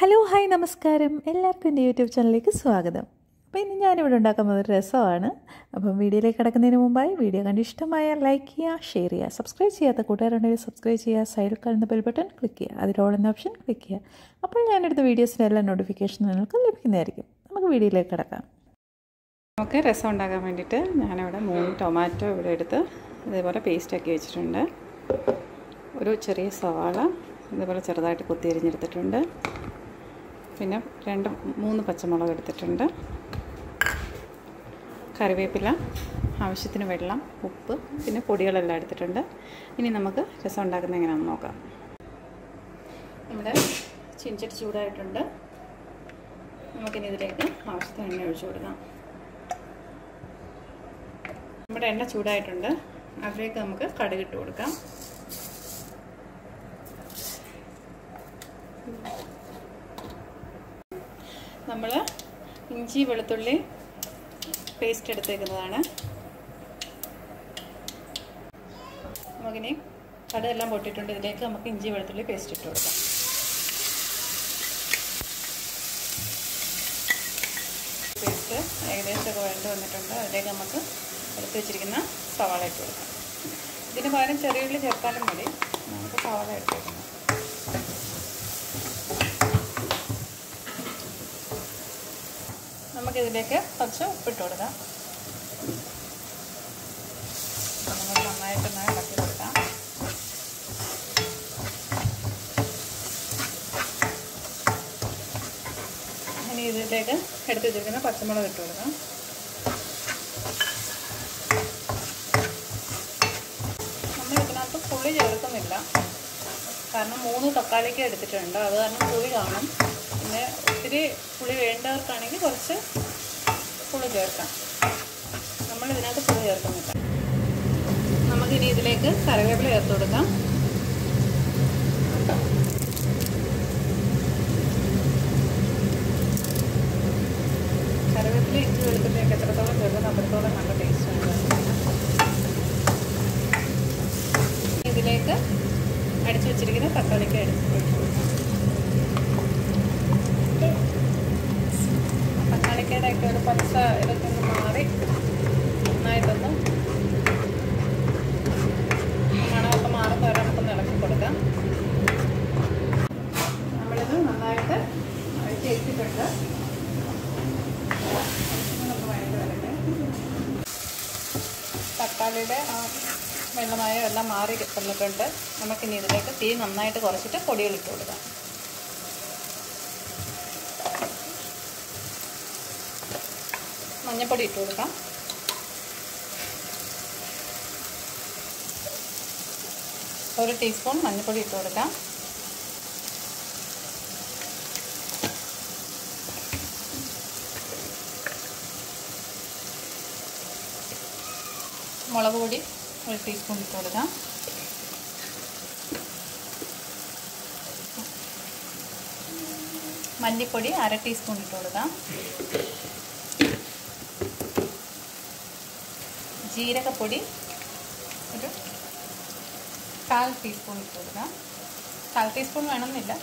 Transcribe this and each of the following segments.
hello hi നമസ്കാരം എല്ലാവർക്കും എൻ്റെ യൂട്യൂബ് ചാനലിലേക്ക് സ്വാഗതം അപ്പോൾ ഇന്ന് ഞാനിവിടെ ഉണ്ടാക്കാൻ പോകുന്ന ഒരു രസമാണ് അപ്പം വീഡിയോയിലേക്ക് കിടക്കുന്നതിന് മുമ്പായി വീഡിയോ കണ്ട് ഇഷ്ടമായാൽ ലൈക്ക് ചെയ്യുക ഷെയർ ചെയ്യുക സബ്സ്ക്രൈബ് ചെയ്യാത്ത കൂട്ടുകാരുണ്ടെങ്കിൽ സബ്സ്ക്രൈബ് ചെയ്യുക സൈഡിൽ കാണുന്ന ബെൽ ബട്ടൺ ക്ലിക്ക് ചെയ്യുക അതിലോടുന്ന ഓപ്ഷൻ ക്ലിക്ക് ചെയ്യുക അപ്പോൾ ഞാനെടുത്ത വീഡിയോസിൻ്റെ എല്ലാ നോട്ടിഫിക്കേഷൻ നിങ്ങൾക്ക് ലഭിക്കുന്നതായിരിക്കും നമുക്ക് വീഡിയോയിലേക്ക് കിടക്കാം നമുക്ക് രസം ഉണ്ടാക്കാൻ വേണ്ടിയിട്ട് ഞാനിവിടെ മൂന്ന് ടൊമാറ്റോ ഇവിടെ എടുത്ത് ഇതേപോലെ പേസ്റ്റാക്കി വെച്ചിട്ടുണ്ട് ഒരു ചെറിയ സവാള ഇതേപോലെ ചെറുതായിട്ട് കൊത്തി അരിഞ്ഞെടുത്തിട്ടുണ്ട് പിന്നെ രണ്ട് മൂന്ന് പച്ചമുളക് എടുത്തിട്ടുണ്ട് കറിവേപ്പില ആവശ്യത്തിന് വെള്ളം ഉപ്പ് പിന്നെ പൊടികളെല്ലാം എടുത്തിട്ടുണ്ട് ഇനി നമുക്ക് രസം ഉണ്ടാക്കുന്നത് എങ്ങനെയാണെന്ന് നോക്കാം നമ്മുടെ ചിഞ്ചട്ടി ചൂടായിട്ടുണ്ട് നമുക്കിനി ഇതിലേക്ക് ആവശ്യത്തിന് എണ്ണ ഒഴിച്ചു കൊടുക്കാം നമ്മുടെ എണ്ണ ചൂടായിട്ടുണ്ട് അതിലേക്ക് നമുക്ക് കടുകിട്ട് കൊടുക്കാം നമ്മൾ ഇഞ്ചി വെളുത്തുള്ളി പേസ്റ്റ് എടുത്തേക്കുന്നതാണ് നമുക്കിനി കടുകെല്ലാം പൊട്ടിയിട്ടുണ്ട് ഇതിലേക്ക് നമുക്ക് ഇഞ്ചി വെളുത്തുള്ളി പേസ്റ്റ് ഇട്ട് കൊടുക്കാം പേസ്റ്റ് ഏകദേശമൊക്കെ വഴണ്ട് വന്നിട്ടുണ്ട് അതിലേക്ക് നമുക്ക് എടുത്ത് വെച്ചിരിക്കുന്ന സവാള ഇട്ട് കൊടുക്കാം ഇതിന് പകരം ചെറിയ ഉള്ളി ചേർത്താലും മതി നമുക്ക് സവാള ഇട്ട് കൊടുക്കണം നമുക്കിതിലേക്ക് കുറച്ച് ഉപ്പിട്ട് കൊടുക്കാം നമുക്ക് നന്നായിട്ടൊന്ന് ഇളക്കി കൊടുക്കാം ഇനി ഇതിലേക്ക് എടുത്ത് വെച്ചിരിക്കുന്ന പച്ചമുളക് ഇട്ട് കൊടുക്കാം നമ്മൾ ഇതിനകത്ത് പുളി ചേർക്കുന്നില്ല കാരണം മൂന്ന് തക്കാളിക്ക് എടുത്തിട്ടുണ്ട് അത് കാരണം പുളി കാണും പിന്നെ ഒത്തിരി പുളി വേണ്ടവർക്കാണെങ്കിൽ കുറച്ച് പുളി ചേർക്കാം നമ്മൾ ഇതിനകത്ത് പുളി ചേർക്കുന്നില്ല നമുക്കിനി ഇതിലേക്ക് കറിവേപ്പില ചേർത്ത് കൊടുക്കാം കറിവേപ്പില ഇഞ്ചി വെളുത്തുള്ളിയൊക്കെ എത്രത്തോളം ചേർക്കുന്ന അത്രത്തോളം നല്ല ടേസ്റ്റ് ഉണ്ട് ഇതിലേക്ക് അടിച്ചു വെച്ചിരിക്കുന്ന തക്കാളിക്ക് എടുത്ത് ഒഴിച്ചു കൊടുക്കാം തക്കാളിക്കയുടെ ഒക്കെ ഒരു പച്ച ഇതൊക്കെ ഒന്ന് മാറി നന്നായിട്ടൊന്ന് മണമൊക്കെ മാറുന്ന വരെ നമുക്കൊന്ന് ഇളക്കി കൊടുക്കാം നമ്മളിത് നന്നായിട്ട് അഴിച്ച് വെച്ചിട്ടുണ്ട് തക്കാളിയുടെ ആ വെള്ളമായോ എല്ലാം മാറി വന്നിട്ടുണ്ട് നമുക്കിനി ഇതിലേക്ക് തീ നന്നായിട്ട് കുറച്ചിട്ട് പൊടികൾ ഇട്ട് കൊടുക്കാം മഞ്ഞൾപ്പൊടി ഇട്ട് കൊടുക്കാം ഒരു ടീസ്പൂൺ മഞ്ഞൾപ്പൊടി ഇട്ട് കൊടുക്കാം മുളക് പൊടി ഒരു ടീസ്പൂൺ ഇട്ട് കൊടുക്കാം മല്ലിപ്പൊടി അര ടീസ്പൂൺ ഇട്ട് കൊടുക്കാം ജീരകപ്പൊടി ഒരു കാൽ ടീസ്പൂൺ ഇട്ട് കൊടുക്കാം കാൽ ടീസ്പൂൺ വേണമെന്നില്ല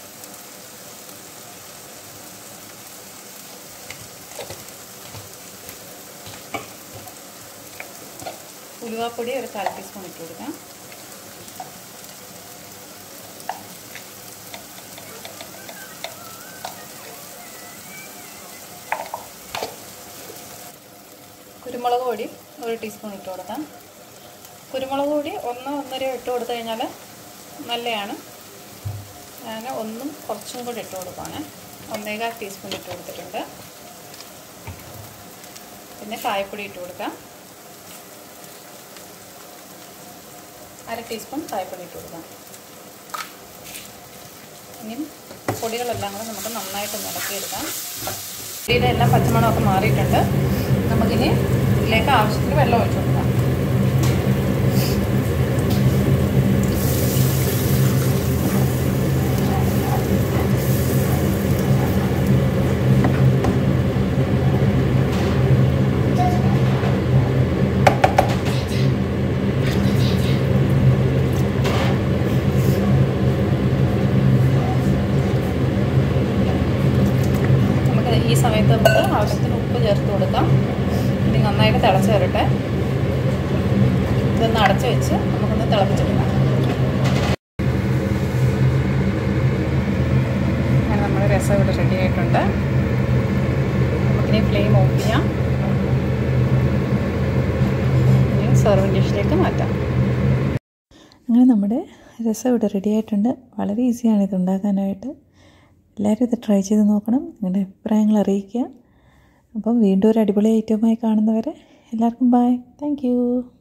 ഉലുവാപ്പൊടി ഒരു കാൽ ടീസ്പൂൺ ഇട്ട് കൊടുക്കാം കുരുമുളക് പൊടി ഒരു ടീസ്പൂൺ ഇട്ട് കൊടുക്കാം കുരുമുളക് പൊടി ഒന്ന് ഒന്നര ഇട്ട് കൊടുത്തു കഴിഞ്ഞാൽ നല്ലതാണ് ഞാൻ ഒന്നും കുറച്ചും കൂടി ഇട്ട് കൊടുക്കുകയാണ് ഒന്നേകാൽ ടീസ്പൂൺ ഇട്ട് കൊടുത്തിട്ടുണ്ട് പിന്നെ കായപ്പൊടി ഇട്ട് കൊടുക്കാം അര ടീസ്പൂൺ കായപ്പൊടി ഇട്ട് കൊടുക്കാം ഇനി പൊടികളെല്ലാം കൂടെ നമുക്ക് നന്നായിട്ട് ഇളക്കിയെടുക്കാം പൊടിയുടെ എല്ലാം പച്ചമണമൊക്കെ മാറിയിട്ടുണ്ട് നമുക്കിനി ഇതിലേക്ക് ആവശ്യത്തിന് വെള്ളം ഒഴിച്ചു കൊടുക്കാം കൊടുക്കാം ഇനി നന്നായിട്ട് തിളച്ച് വരട്ടെ ഇതൊന്ന് അടച്ച് വെച്ച് നമുക്കൊന്ന് തിളപ്പിച്ചെടുക്കാം അങ്ങനെ നമ്മുടെ രസം ഇവിടെ റെഡി ആയിട്ടുണ്ട് നമുക്കിനി ഫ്ലെയിം ഓഫ് ചെയ്യാം ഇനി സെർവിങ് ഡിഷിലേക്ക് മാറ്റാം അങ്ങനെ നമ്മുടെ രസം ഇവിടെ റെഡി ആയിട്ടുണ്ട് വളരെ ഈസിയാണ് ഇത് ഉണ്ടാക്കാനായിട്ട് എല്ലാവരും ഇത് ട്രൈ ചെയ്ത് നോക്കണം നിങ്ങളുടെ അഭിപ്രായങ്ങൾ അറിയിക്കുക അപ്പം വീണ്ടും ഒരു അടിപൊളി ഐറ്റമായി കാണുന്നവരെ എല്ലാവർക്കും ബൈ താങ്ക്